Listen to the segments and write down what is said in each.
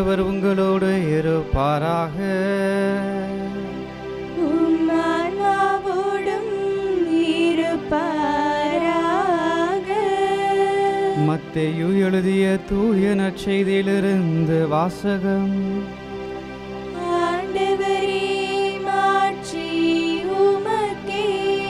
ஆண்டவர் உங்களோடு இருப்பாராக உம் ஆன்மாவோடும் இருப்பாராக மத்தேயு எழுதிய தூய நற்செய்தியிலிருந்து வாசகம் ஆண்டவரே மாட்சி உமக்கே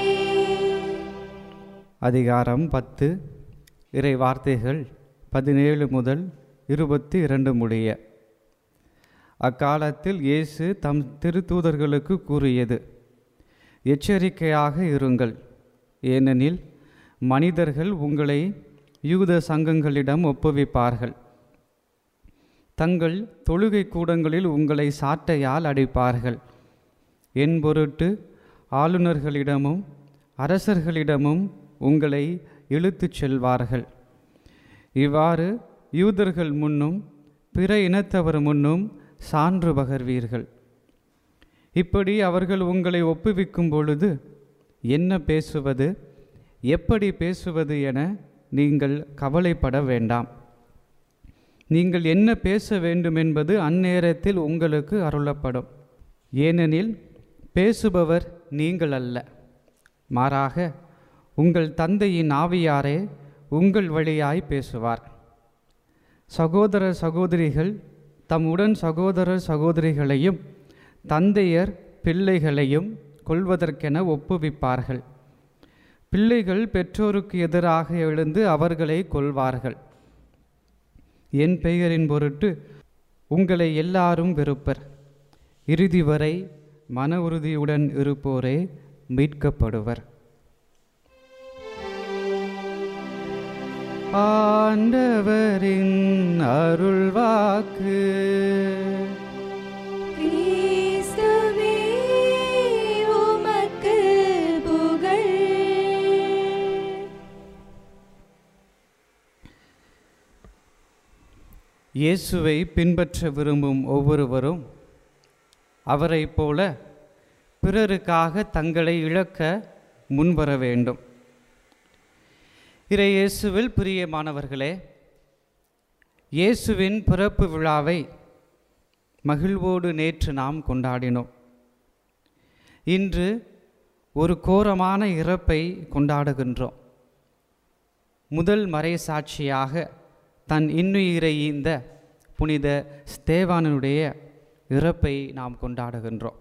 அதிகாரம் பத்து இறை வார்த்தைகள் பதினேழு முதல் இருபத்தி இரண்டு முடிய அக்காலத்தில் இயேசு தம் திருத்தூதர்களுக்கு கூறியது எச்சரிக்கையாக இருங்கள் ஏனெனில் மனிதர்கள் உங்களை யூத சங்கங்களிடம் ஒப்புவிப்பார்கள் தங்கள் தொழுகை கூடங்களில் உங்களை சாட்டையால் அடிப்பார்கள் என் பொருட்டு ஆளுநர்களிடமும் அரசர்களிடமும் உங்களை இழுத்துச் செல்வார்கள் இவ்வாறு யூதர்கள் முன்னும் பிற இனத்தவர் முன்னும் சான்று பகர்வீர்கள் இப்படி அவர்கள் உங்களை ஒப்புவிக்கும் பொழுது என்ன பேசுவது எப்படி பேசுவது என நீங்கள் கவலைப்பட வேண்டாம் நீங்கள் என்ன பேச வேண்டும் என்பது அந்நேரத்தில் உங்களுக்கு அருளப்படும் ஏனெனில் பேசுபவர் நீங்கள் அல்ல மாறாக உங்கள் தந்தையின் ஆவியாரே உங்கள் வழியாய் பேசுவார் சகோதர சகோதரிகள் தம் உடன் சகோதர சகோதரிகளையும் தந்தையர் பிள்ளைகளையும் கொள்வதற்கென ஒப்புவிப்பார்கள் பிள்ளைகள் பெற்றோருக்கு எதிராக எழுந்து அவர்களை கொல்வார்கள் என் பெயரின் பொருட்டு உங்களை எல்லாரும் வெறுப்பர் இறுதி வரை மன உறுதியுடன் இருப்போரே மீட்கப்படுவர் ஆண்டவரின் அருள்வாக்கு கிறிஸ்துவே உமக்கு புகழ் இயேசுவை பின்பற்ற விரும்பும் ஒவ்வொருவரும் அவரைப் போல பிறருக்காக தங்களை இழக்க முன்வர வேண்டும் இறை இயேசுவில் பிரியமானவர்களே இயேசுவின் பிறப்பு விழாவை மகிழ்வோடு நேற்று நாம் கொண்டாடினோம் இன்று ஒரு கோரமான இறப்பை கொண்டாடுகின்றோம் முதல் மறைசாட்சியாக தன் இன்னுயிரை ஈந்த புனித ஸ்தேவானனுடைய இறப்பை நாம் கொண்டாடுகின்றோம்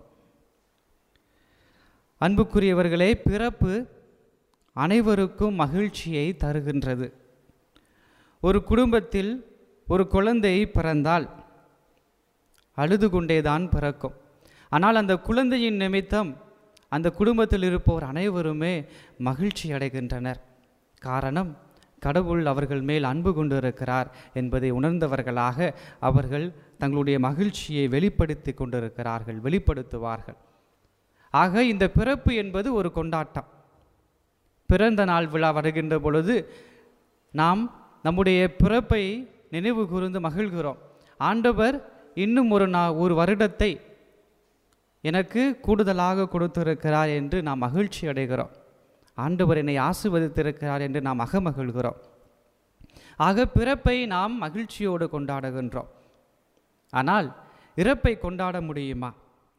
அன்புக்குரியவர்களே பிறப்பு அனைவருக்கும் மகிழ்ச்சியை தருகின்றது ஒரு குடும்பத்தில் ஒரு குழந்தை பிறந்தால் அழுது கொண்டேதான் பிறக்கும் ஆனால் அந்த குழந்தையின் நிமித்தம் அந்த குடும்பத்தில் இருப்போர் அனைவருமே மகிழ்ச்சி அடைகின்றனர் காரணம் கடவுள் அவர்கள் மேல் அன்பு கொண்டிருக்கிறார் என்பதை உணர்ந்தவர்களாக அவர்கள் தங்களுடைய மகிழ்ச்சியை வெளிப்படுத்தி கொண்டிருக்கிறார்கள் வெளிப்படுத்துவார்கள் ஆக இந்த பிறப்பு என்பது ஒரு கொண்டாட்டம் பிறந்த நாள் விழா வருகின்ற பொழுது நாம் நம்முடைய பிறப்பை நினைவு கூர்ந்து மகிழ்கிறோம் ஆண்டவர் இன்னும் ஒரு நா ஒரு வருடத்தை எனக்கு கூடுதலாக கொடுத்திருக்கிறார் என்று நாம் மகிழ்ச்சி அடைகிறோம் ஆண்டவர் என்னை ஆசிர்வதித்திருக்கிறார் என்று நாம் அகமகிழ்கிறோம் ஆக பிறப்பை நாம் மகிழ்ச்சியோடு கொண்டாடுகின்றோம் ஆனால் இறப்பை கொண்டாட முடியுமா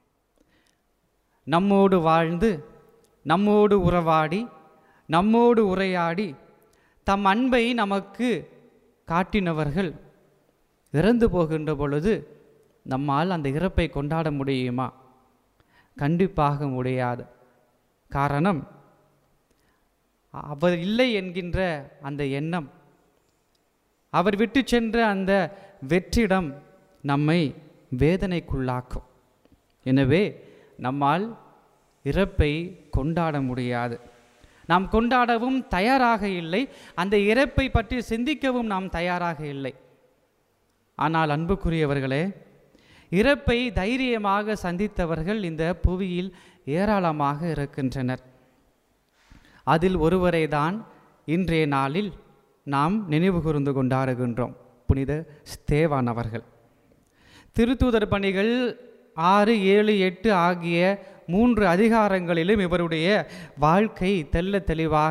நம்மோடு வாழ்ந்து நம்மோடு உறவாடி நம்மோடு உரையாடி தம் அன்பை நமக்கு காட்டினவர்கள் இறந்து போகின்ற பொழுது நம்மால் அந்த இறப்பை கொண்டாட முடியுமா கண்டிப்பாக முடியாது காரணம் அவர் இல்லை என்கின்ற அந்த எண்ணம் அவர் விட்டு சென்ற அந்த வெற்றிடம் நம்மை வேதனைக்குள்ளாக்கும் எனவே நம்மால் இறப்பை கொண்டாட முடியாது நாம் கொண்டாடவும் தயாராக இல்லை அந்த இறப்பை பற்றி சிந்திக்கவும் நாம் தயாராக இல்லை ஆனால் அன்புக்குரியவர்களே இறப்பை தைரியமாக சந்தித்தவர்கள் இந்த புவியில் ஏராளமாக இருக்கின்றனர் அதில் ஒருவரை தான் இன்றைய நாளில் நாம் நினைவு கூர்ந்து கொண்டாடுகின்றோம் புனித ஸ்தேவான் அவர்கள் திருத்தூதர் பணிகள் ஆறு ஏழு எட்டு ஆகிய மூன்று அதிகாரங்களிலும் இவருடைய வாழ்க்கை தெல்ல தெளிவாக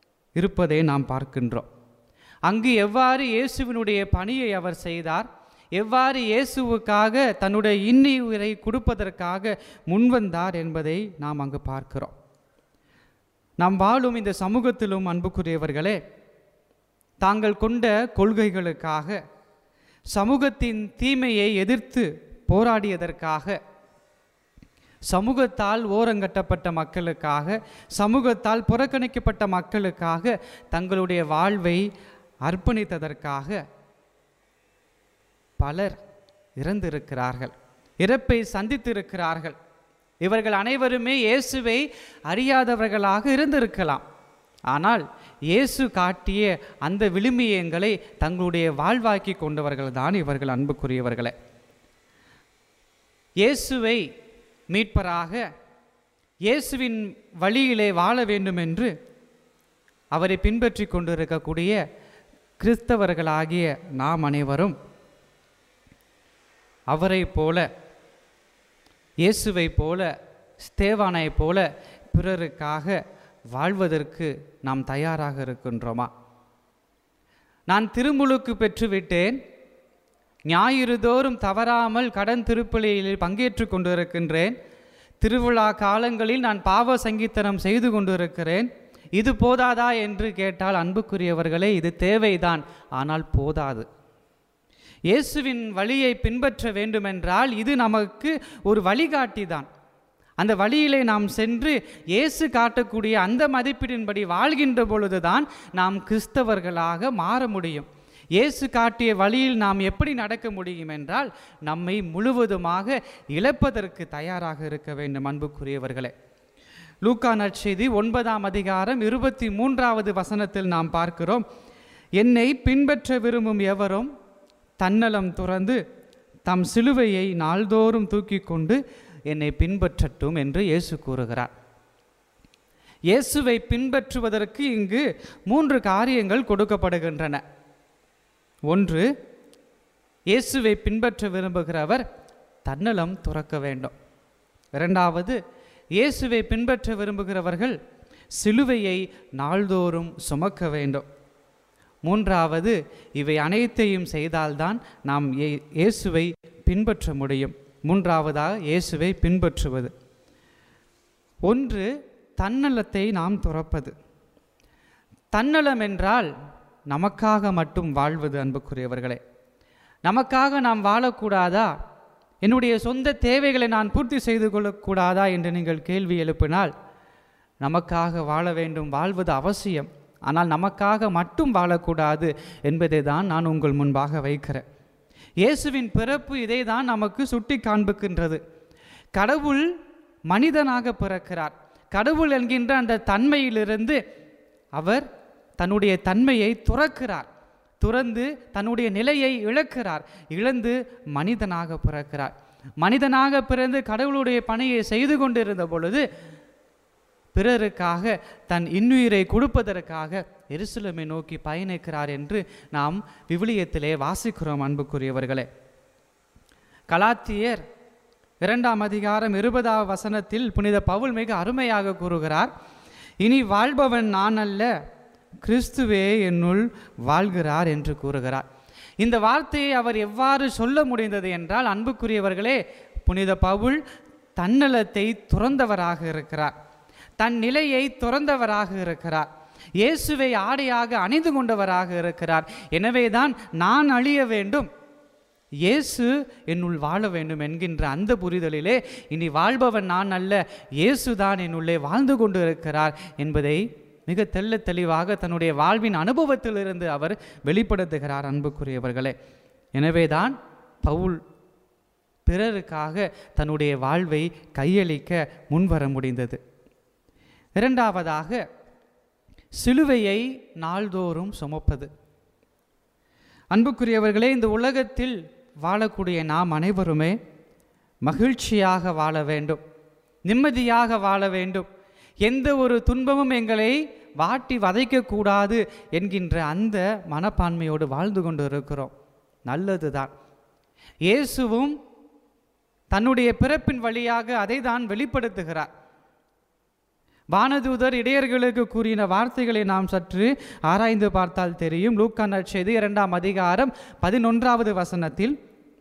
இருப்பதை நாம் பார்க்கின்றோம் அங்கு எவ்வாறு இயேசுவினுடைய பணியை அவர் செய்தார் எவ்வாறு இயேசுவுக்காக தன்னுடைய இன்னுயிரை கொடுப்பதற்காக முன்வந்தார் என்பதை நாம் அங்கு பார்க்கிறோம் நாம் வாழும் இந்த சமூகத்திலும் அன்புக்குரியவர்களே தாங்கள் கொண்ட கொள்கைகளுக்காக சமூகத்தின் தீமையை எதிர்த்து போராடியதற்காக சமூகத்தால் ஓரங்கட்டப்பட்ட மக்களுக்காக சமூகத்தால் புறக்கணிக்கப்பட்ட மக்களுக்காக தங்களுடைய வாழ்வை அர்ப்பணித்ததற்காக பலர் இறந்திருக்கிறார்கள் இறப்பை சந்தித்திருக்கிறார்கள் இவர்கள் அனைவருமே இயேசுவை அறியாதவர்களாக இருந்திருக்கலாம் ஆனால் இயேசு காட்டிய அந்த விழுமியங்களை தங்களுடைய வாழ்வாக்கி கொண்டவர்கள் தான் இவர்கள் அன்புக்குரியவர்களே இயேசுவை மீட்பராக இயேசுவின் வழியிலே வாழ வேண்டும் என்று அவரை பின்பற்றி கொண்டிருக்கக்கூடிய கிறிஸ்தவர்களாகிய நாம் அனைவரும் அவரை போல இயேசுவை போல ஸ்தேவானை போல பிறருக்காக வாழ்வதற்கு நாம் தயாராக இருக்கின்றோமா நான் திருமுழுக்கு பெற்றுவிட்டேன் ஞாயிறுதோறும் தவறாமல் கடன் திருப்பலியில் பங்கேற்று கொண்டிருக்கின்றேன் திருவிழா காலங்களில் நான் பாவ சங்கீத்தனம் செய்து கொண்டிருக்கிறேன் இது போதாதா என்று கேட்டால் அன்புக்குரியவர்களே இது தேவைதான் ஆனால் போதாது இயேசுவின் வழியை பின்பற்ற வேண்டுமென்றால் இது நமக்கு ஒரு வழிகாட்டி தான் அந்த வழியிலே நாம் சென்று இயேசு காட்டக்கூடிய அந்த மதிப்பீடின்படி வாழ்கின்ற பொழுதுதான் நாம் கிறிஸ்தவர்களாக மாற முடியும் இயேசு காட்டிய வழியில் நாம் எப்படி நடக்க முடியும் என்றால் நம்மை முழுவதுமாக இழப்பதற்கு தயாராக இருக்க வேண்டும் அன்புக்குரியவர்களே லூக்கா நற்செய்தி ஒன்பதாம் அதிகாரம் இருபத்தி மூன்றாவது வசனத்தில் நாம் பார்க்கிறோம் என்னை பின்பற்ற விரும்பும் எவரும் தன்னலம் துறந்து தம் சிலுவையை நாள்தோறும் தூக்கி கொண்டு என்னை பின்பற்றட்டும் என்று இயேசு கூறுகிறார் இயேசுவை பின்பற்றுவதற்கு இங்கு மூன்று காரியங்கள் கொடுக்கப்படுகின்றன ஒன்று இயேசுவை பின்பற்ற விரும்புகிறவர் தன்னலம் துறக்க வேண்டும் இரண்டாவது இயேசுவை பின்பற்ற விரும்புகிறவர்கள் சிலுவையை நாள்தோறும் சுமக்க வேண்டும் மூன்றாவது இவை அனைத்தையும் செய்தால்தான் நாம் இயே- இயேசுவை பின்பற்ற முடியும் மூன்றாவதாக இயேசுவை பின்பற்றுவது ஒன்று தன்னலத்தை நாம் துறப்பது தன்னலம் என்றால் நமக்காக மட்டும் வாழ்வது அன்புக்குரியவர்களே நமக்காக நாம் வாழக்கூடாதா என்னுடைய சொந்த தேவைகளை நான் பூர்த்தி செய்து கொள்ளக்கூடாதா என்று நீங்கள் கேள்வி எழுப்பினால் நமக்காக வாழ வேண்டும் வாழ்வது அவசியம் ஆனால் நமக்காக மட்டும் வாழக்கூடாது என்பதை தான் நான் உங்கள் முன்பாக வைக்கிறேன் இயேசுவின் பிறப்பு இதை தான் நமக்கு சுட்டி காண்பிக்கின்றது கடவுள் மனிதனாக பிறக்கிறார் கடவுள் என்கின்ற அந்த தன்மையிலிருந்து அவர் தன்னுடைய தன்மையை துறக்கிறார் துறந்து தன்னுடைய நிலையை இழக்கிறார் இழந்து மனிதனாக பிறக்கிறார் மனிதனாக பிறந்து கடவுளுடைய பணியை செய்து கொண்டிருந்த பொழுது பிறருக்காக தன் இன்னுயிரை கொடுப்பதற்காக எருசலேமை நோக்கி பயணிக்கிறார் என்று நாம் விவிலியத்திலே வாசிக்கிறோம் அன்புக்குரியவர்களே கலாத்தியர் இரண்டாம் அதிகாரம் இருபதாம் வசனத்தில் புனித பவுல் மிக அருமையாக கூறுகிறார் இனி வாழ்பவன் நான் அல்ல கிறிஸ்துவே என்னுள் வாழ்கிறார் என்று கூறுகிறார் இந்த வார்த்தையை அவர் எவ்வாறு சொல்ல முடிந்தது என்றால் அன்புக்குரியவர்களே புனித பவுல் தன்னலத்தை துறந்தவராக இருக்கிறார் தன் நிலையை துறந்தவராக இருக்கிறார் இயேசுவை ஆடையாக அணிந்து கொண்டவராக இருக்கிறார் எனவேதான் நான் அழிய வேண்டும் இயேசு என்னுள் வாழ வேண்டும் என்கின்ற அந்த புரிதலிலே இனி வாழ்பவன் நான் அல்ல இயேசுதான் என்னுள்ளே வாழ்ந்து கொண்டு இருக்கிறார் என்பதை மிக தெள்ள தெளிவாக தன்னுடைய வாழ்வின் அனுபவத்திலிருந்து அவர் வெளிப்படுத்துகிறார் அன்புக்குரியவர்களே எனவேதான் பவுல் பிறருக்காக தன்னுடைய வாழ்வை கையளிக்க முன்வர முடிந்தது இரண்டாவதாக சிலுவையை நாள்தோறும் சுமப்பது அன்புக்குரியவர்களே இந்த உலகத்தில் வாழக்கூடிய நாம் அனைவருமே மகிழ்ச்சியாக வாழ வேண்டும் நிம்மதியாக வாழ வேண்டும் எந்த ஒரு துன்பமும் எங்களை வாட்டி வதைக்கக்கூடாது என்கின்ற அந்த மனப்பான்மையோடு வாழ்ந்து கொண்டு இருக்கிறோம் நல்லதுதான் இயேசுவும் தன்னுடைய பிறப்பின் வழியாக அதை தான் வெளிப்படுத்துகிறார் வானதூதர் இடையர்களுக்கு கூறின வார்த்தைகளை நாம் சற்று ஆராய்ந்து பார்த்தால் தெரியும் லூக்கா நற்செய்தி இரண்டாம் அதிகாரம் பதினொன்றாவது வசனத்தில்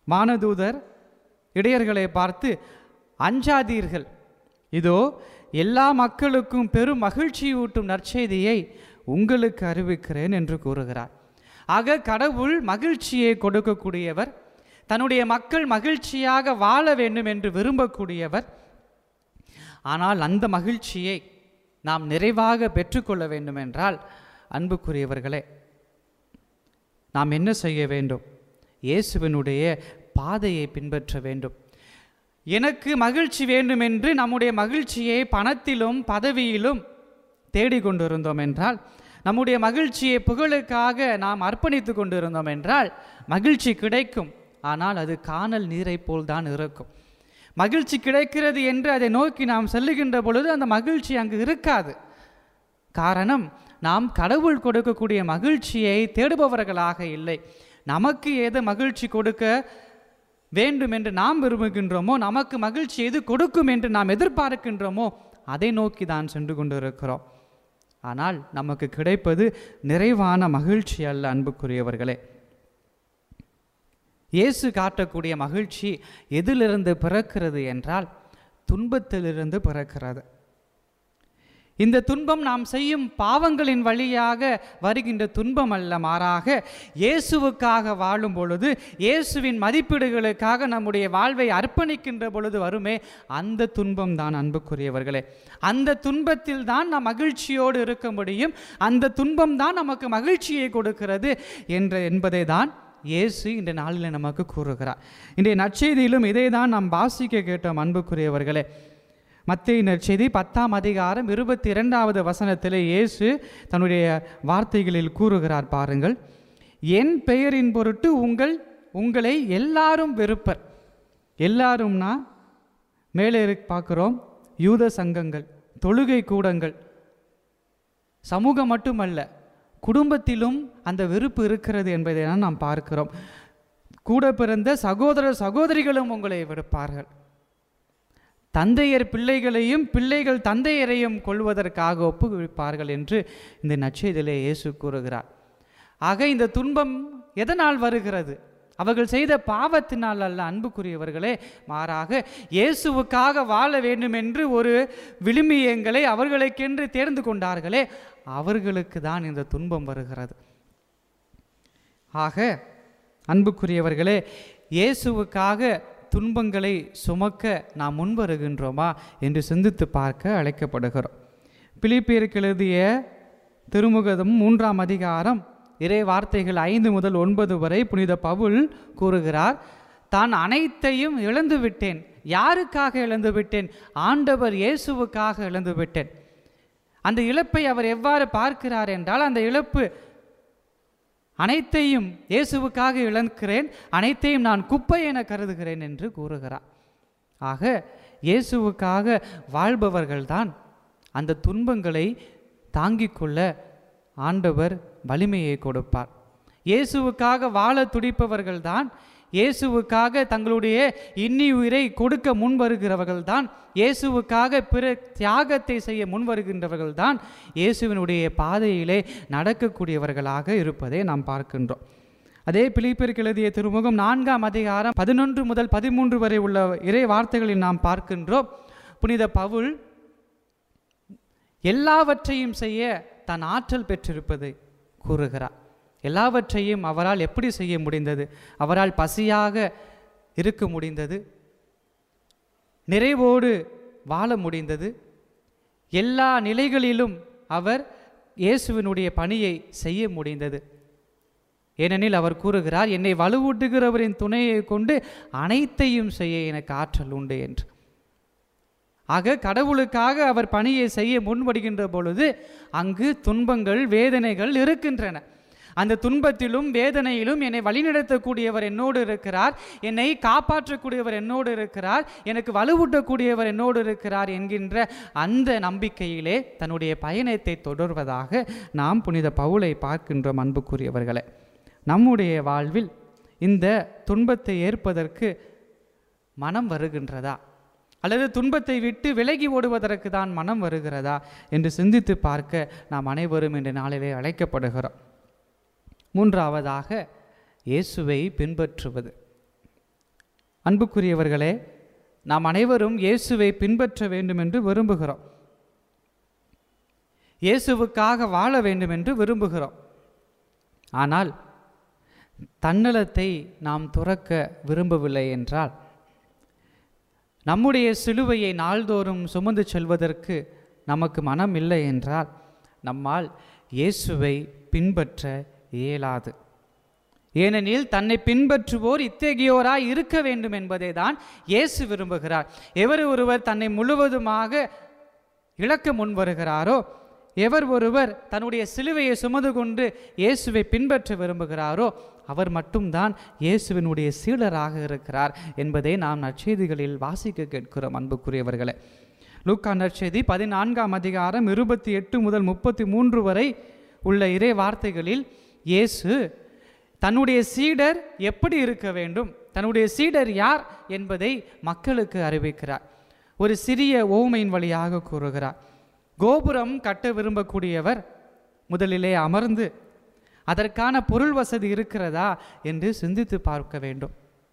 வானதூதர் இடையர்களை பார்த்து அஞ்சாதீர்கள் இதோ எல்லா மக்களுக்கும் பெரும் மகிழ்ச்சியூட்டும் நற்செய்தியை உங்களுக்கு அறிவிக்கிறேன் என்று கூறுகிறார் ஆக கடவுள் மகிழ்ச்சியை கொடுக்கக்கூடியவர் தன்னுடைய மக்கள் மகிழ்ச்சியாக வாழ வேண்டும் என்று விரும்பக்கூடியவர் ஆனால் அந்த மகிழ்ச்சியை நாம் நிறைவாக பெற்றுக்கொள்ள வேண்டும் என்றால் அன்புக்குரியவர்களே நாம் என்ன செய்ய வேண்டும் இயேசுவினுடைய பாதையை பின்பற்ற வேண்டும் எனக்கு மகிழ்ச்சி வேண்டும் என்று நம்முடைய மகிழ்ச்சியை பணத்திலும் பதவியிலும் தேடிக்கொண்டிருந்தோம் என்றால் நம்முடைய மகிழ்ச்சியை புகழுக்காக நாம் அர்ப்பணித்து கொண்டிருந்தோம் என்றால் மகிழ்ச்சி கிடைக்கும் ஆனால் அது காணல் நீரைப் போல் தான் இருக்கும் மகிழ்ச்சி கிடைக்கிறது என்று அதை நோக்கி நாம் செல்லுகின்ற பொழுது அந்த மகிழ்ச்சி அங்கு இருக்காது காரணம் நாம் கடவுள் கொடுக்கக்கூடிய மகிழ்ச்சியை தேடுபவர்களாக இல்லை நமக்கு எது மகிழ்ச்சி கொடுக்க வேண்டும் என்று நாம் விரும்புகின்றோமோ நமக்கு மகிழ்ச்சி எது கொடுக்கும் என்று நாம் எதிர்பார்க்கின்றோமோ அதை நோக்கி தான் சென்று கொண்டிருக்கிறோம் ஆனால் நமக்கு கிடைப்பது நிறைவான மகிழ்ச்சி அல்ல அன்புக்குரியவர்களே இயேசு காட்டக்கூடிய மகிழ்ச்சி எதிலிருந்து பிறக்கிறது என்றால் துன்பத்திலிருந்து பிறக்கிறது இந்த துன்பம் நாம் செய்யும் பாவங்களின் வழியாக வருகின்ற துன்பம் அல்ல மாறாக இயேசுவுக்காக வாழும் பொழுது இயேசுவின் மதிப்பீடுகளுக்காக நம்முடைய வாழ்வை அர்ப்பணிக்கின்ற பொழுது வருமே அந்த துன்பம் தான் அன்புக்குரியவர்களே அந்த துன்பத்தில் தான் நாம் மகிழ்ச்சியோடு இருக்க முடியும் அந்த துன்பம் தான் நமக்கு மகிழ்ச்சியை கொடுக்கிறது என்ற என்பதை தான் இயேசு இந்த நாளில் நமக்கு கூறுகிறார் இன்றைய நற்செய்தியிலும் இதை தான் நாம் வாசிக்க கேட்டோம் அன்புக்குரியவர்களே மத்திய நற்செய்தி பத்தாம் அதிகாரம் இருபத்தி இரண்டாவது வசனத்தில் இயேசு தன்னுடைய வார்த்தைகளில் கூறுகிறார் பாருங்கள் என் பெயரின் பொருட்டு உங்கள் உங்களை எல்லாரும் வெறுப்பர் எல்லாரும்னா மேலே இரு பார்க்குறோம் யூத சங்கங்கள் தொழுகை கூடங்கள் சமூகம் மட்டுமல்ல குடும்பத்திலும் அந்த வெறுப்பு இருக்கிறது என்பதை தான் நாம் பார்க்கிறோம் கூட பிறந்த சகோதர சகோதரிகளும் உங்களை வெறுப்பார்கள் தந்தையர் பிள்ளைகளையும் பிள்ளைகள் தந்தையரையும் கொள்வதற்காக ஒப்புவிப்பார்கள் என்று இந்த நற்செய்தியிலே இயேசு கூறுகிறார் ஆக இந்த துன்பம் எதனால் வருகிறது அவர்கள் செய்த பாவத்தினால் அல்ல அன்புக்குரியவர்களே மாறாக இயேசுவுக்காக வாழ வேண்டும் என்று ஒரு விழுமியங்களை அவர்களுக்கென்று தேர்ந்து கொண்டார்களே அவர்களுக்கு தான் இந்த துன்பம் வருகிறது ஆக அன்புக்குரியவர்களே இயேசுவுக்காக துன்பங்களை சுமக்க நாம் முன்வருகின்றோமா என்று சிந்தித்து பார்க்க அழைக்கப்படுகிறோம் பிலிப்பியருக்கு எழுதிய திருமுகதம் மூன்றாம் அதிகாரம் இறை வார்த்தைகள் ஐந்து முதல் ஒன்பது வரை புனித பவுல் கூறுகிறார் தான் அனைத்தையும் இழந்து விட்டேன் யாருக்காக இழந்து விட்டேன் ஆண்டவர் இயேசுவுக்காக இழந்து விட்டேன் அந்த இழப்பை அவர் எவ்வாறு பார்க்கிறார் என்றால் அந்த இழப்பு அனைத்தையும் இயேசுவுக்காக இழக்கிறேன் அனைத்தையும் நான் குப்பை என கருதுகிறேன் என்று கூறுகிறார் ஆக இயேசுவுக்காக வாழ்பவர்கள்தான் அந்த துன்பங்களை தாங்கிக் கொள்ள ஆண்டவர் வலிமையை கொடுப்பார் இயேசுவுக்காக வாழ துடிப்பவர்கள்தான் இயேசுவுக்காக தங்களுடைய இன்னி உயிரை கொடுக்க முன் வருகிறவர்கள்தான் இயேசுவுக்காக பிற தியாகத்தை செய்ய முன் வருகின்றவர்கள்தான் இயேசுவினுடைய பாதையிலே நடக்கக்கூடியவர்களாக இருப்பதை நாம் பார்க்கின்றோம் அதே பிலிப்பிற்கு எழுதிய திருமுகம் நான்காம் அதிகாரம் பதினொன்று முதல் பதிமூன்று வரை உள்ள இறை வார்த்தைகளில் நாம் பார்க்கின்றோம் புனித பவுல் எல்லாவற்றையும் செய்ய தன் ஆற்றல் பெற்றிருப்பதை கூறுகிறார் எல்லாவற்றையும் அவரால் எப்படி செய்ய முடிந்தது அவரால் பசியாக இருக்க முடிந்தது நிறைவோடு வாழ முடிந்தது எல்லா நிலைகளிலும் அவர் இயேசுவினுடைய பணியை செய்ய முடிந்தது ஏனெனில் அவர் கூறுகிறார் என்னை வலுவூட்டுகிறவரின் துணையை கொண்டு அனைத்தையும் செய்ய எனக்கு ஆற்றல் உண்டு என்று ஆக கடவுளுக்காக அவர் பணியை செய்ய முன்வடுகின்ற பொழுது அங்கு துன்பங்கள் வேதனைகள் இருக்கின்றன அந்த துன்பத்திலும் வேதனையிலும் என்னை வழிநடத்தக்கூடியவர் என்னோடு இருக்கிறார் என்னை காப்பாற்றக்கூடியவர் என்னோடு இருக்கிறார் எனக்கு வலுவூட்டக்கூடியவர் என்னோடு இருக்கிறார் என்கின்ற அந்த நம்பிக்கையிலே தன்னுடைய பயணத்தை தொடர்வதாக நாம் புனித பவுலை பார்க்கின்றோம் அன்புக்குரியவர்களே நம்முடைய வாழ்வில் இந்த துன்பத்தை ஏற்பதற்கு மனம் வருகின்றதா அல்லது துன்பத்தை விட்டு விலகி ஓடுவதற்கு தான் மனம் வருகிறதா என்று சிந்தித்து பார்க்க நாம் அனைவரும் இன்று நாளிலே அழைக்கப்படுகிறோம் மூன்றாவதாக இயேசுவை பின்பற்றுவது அன்புக்குரியவர்களே நாம் அனைவரும் இயேசுவை பின்பற்ற வேண்டும் என்று விரும்புகிறோம் இயேசுவுக்காக வாழ வேண்டும் என்று விரும்புகிறோம் ஆனால் தன்னலத்தை நாம் துறக்க விரும்பவில்லை என்றால் நம்முடைய சிலுவையை நாள்தோறும் சுமந்து செல்வதற்கு நமக்கு மனம் இல்லை என்றால் நம்மால் இயேசுவை பின்பற்ற இயலாது ஏனெனில் தன்னை பின்பற்றுவோர் இத்தகையோராய் இருக்க வேண்டும் என்பதை தான் இயேசு விரும்புகிறார் எவர் ஒருவர் தன்னை முழுவதுமாக இழக்க முன் வருகிறாரோ எவர் ஒருவர் தன்னுடைய சிலுவையை சுமந்து கொண்டு இயேசுவை பின்பற்ற விரும்புகிறாரோ அவர் மட்டும்தான் இயேசுவினுடைய சீடராக இருக்கிறார் என்பதை நாம் நற்செய்திகளில் வாசிக்க கேட்கிறோம் அன்புக்குரியவர்களே லூக்கா நற்செய்தி பதினான்காம் அதிகாரம் இருபத்தி எட்டு முதல் முப்பத்தி மூன்று வரை உள்ள இறை வார்த்தைகளில் இயேசு தன்னுடைய சீடர் எப்படி இருக்க வேண்டும் தன்னுடைய சீடர் யார் என்பதை மக்களுக்கு அறிவிக்கிறார் ஒரு சிறிய ஓமையின் வழியாக கூறுகிறார் கோபுரம் கட்ட விரும்பக்கூடியவர் முதலிலே அமர்ந்து அதற்கான பொருள் வசதி இருக்கிறதா என்று சிந்தித்து பார்க்க வேண்டும்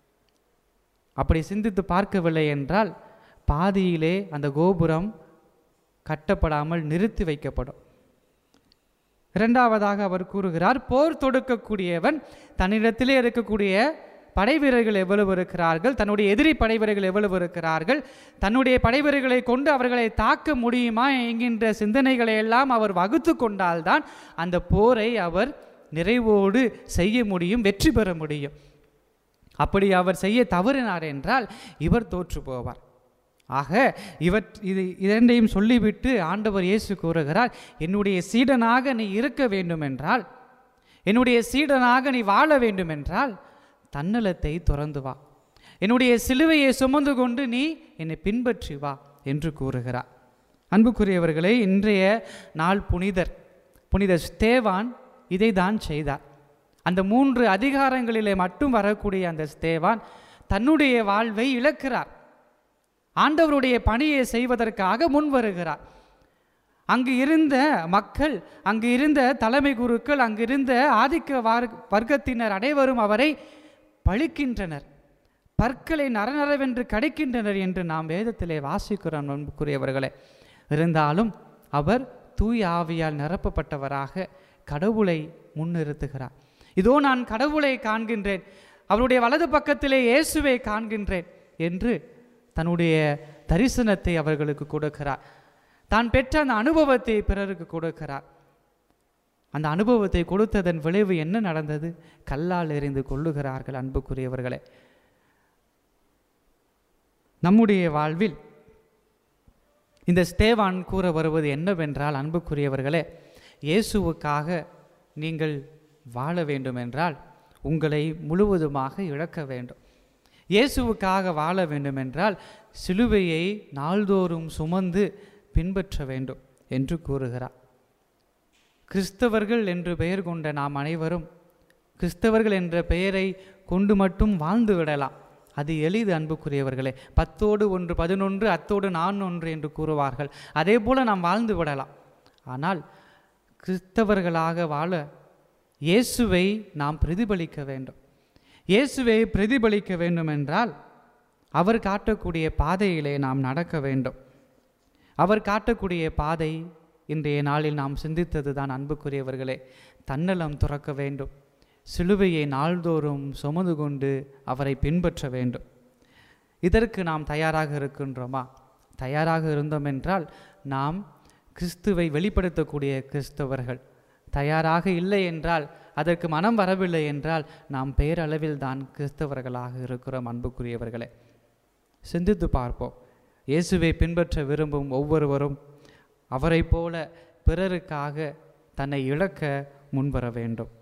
அப்படி சிந்தித்து பார்க்கவில்லை என்றால் பாதியிலே அந்த கோபுரம் கட்டப்படாமல் நிறுத்தி வைக்கப்படும் இரண்டாவதாக அவர் கூறுகிறார் போர் தொடுக்கக்கூடியவன் தன்னிடத்திலே இருக்கக்கூடிய படை வீரர்கள் எவ்வளவு இருக்கிறார்கள் தன்னுடைய எதிரி படை வீரர்கள் எவ்வளவு இருக்கிறார்கள் தன்னுடைய படை வீரர்களை கொண்டு அவர்களை தாக்க முடியுமா என்கின்ற சிந்தனைகளை எல்லாம் அவர் வகுத்து கொண்டால்தான் அந்த போரை அவர் நிறைவோடு செய்ய முடியும் வெற்றி பெற முடியும் அப்படி அவர் செய்ய தவறினார் என்றால் இவர் தோற்று போவார் ஆக இவற் இது இரண்டையும் சொல்லிவிட்டு ஆண்டவர் இயேசு கூறுகிறார் என்னுடைய சீடனாக நீ இருக்க வேண்டும் என்றால் என்னுடைய சீடனாக நீ வாழ வேண்டும் என்றால் தன்னலத்தை துறந்து வா என்னுடைய சிலுவையை சுமந்து கொண்டு நீ என்னை பின்பற்றி வா என்று கூறுகிறார் அன்புக்குரியவர்களே இன்றைய நாள் புனிதர் புனித ஸ்தேவான் இதை தான் செய்தார் அந்த மூன்று அதிகாரங்களிலே மட்டும் வரக்கூடிய அந்த ஸ்தேவான் தன்னுடைய வாழ்வை இழக்கிறார் ஆண்டவருடைய பணியை செய்வதற்காக முன் வருகிறார் அங்கு இருந்த மக்கள் அங்கு இருந்த தலைமை குருக்கள் அங்கு இருந்த ஆதிக்க வார் வர்க்கத்தினர் அனைவரும் அவரை பழிக்கின்றனர் பற்களை நரநரவென்று கடிக்கின்றனர் என்று நாம் வேதத்திலே வாசிக்கிறோம் அன்புக்குரியவர்களே இருந்தாலும் அவர் தூய ஆவியால் நிரப்பப்பட்டவராக கடவுளை முன்னிறுத்துகிறார் இதோ நான் கடவுளை காண்கின்றேன் அவருடைய வலது பக்கத்திலே இயேசுவை காண்கின்றேன் என்று தன்னுடைய தரிசனத்தை அவர்களுக்கு கொடுக்கிறார் தான் பெற்ற அந்த அனுபவத்தை பிறருக்கு கொடுக்கிறார் அந்த அனுபவத்தை கொடுத்ததன் விளைவு என்ன நடந்தது கல்லால் எறிந்து கொள்ளுகிறார்கள் அன்புக்குரியவர்களே நம்முடைய வாழ்வில் இந்த ஸ்தேவான் கூற வருவது என்னவென்றால் அன்புக்குரியவர்களே இயேசுவுக்காக நீங்கள் வாழ வேண்டுமென்றால் உங்களை முழுவதுமாக இழக்க வேண்டும் இயேசுவுக்காக வாழ வேண்டுமென்றால் சிலுவையை நாள்தோறும் சுமந்து பின்பற்ற வேண்டும் என்று கூறுகிறார் கிறிஸ்தவர்கள் என்று பெயர் கொண்ட நாம் அனைவரும் கிறிஸ்தவர்கள் என்ற பெயரை கொண்டு மட்டும் வாழ்ந்து விடலாம் அது எளிது அன்புக்குரியவர்களே பத்தோடு ஒன்று பதினொன்று அத்தோடு நான் ஒன்று என்று கூறுவார்கள் அதே போல நாம் வாழ்ந்து விடலாம் ஆனால் கிறிஸ்தவர்களாக வாழ இயேசுவை நாம் பிரதிபலிக்க வேண்டும் இயேசுவை பிரதிபலிக்க வேண்டும் என்றால் அவர் காட்டக்கூடிய பாதையிலே நாம் நடக்க வேண்டும் அவர் காட்டக்கூடிய பாதை இன்றைய நாளில் நாம் சிந்தித்தது தான் அன்புக்குரியவர்களே தன்னலம் துறக்க வேண்டும் சிலுவையை நாள்தோறும் சுமந்து கொண்டு அவரை பின்பற்ற வேண்டும் இதற்கு நாம் தயாராக இருக்கின்றோமா தயாராக இருந்தோம் என்றால் நாம் கிறிஸ்துவை வெளிப்படுத்தக்கூடிய கிறிஸ்தவர்கள் தயாராக இல்லை என்றால் அதற்கு மனம் வரவில்லை என்றால் நாம் பெயரளவில் தான் கிறிஸ்தவர்களாக இருக்கிறோம் அன்புக்குரியவர்களே சிந்தித்து பார்ப்போம் இயேசுவை பின்பற்ற விரும்பும் ஒவ்வொருவரும் அவரைப் போல பிறருக்காக தன்னை இழக்க முன்வர வேண்டும்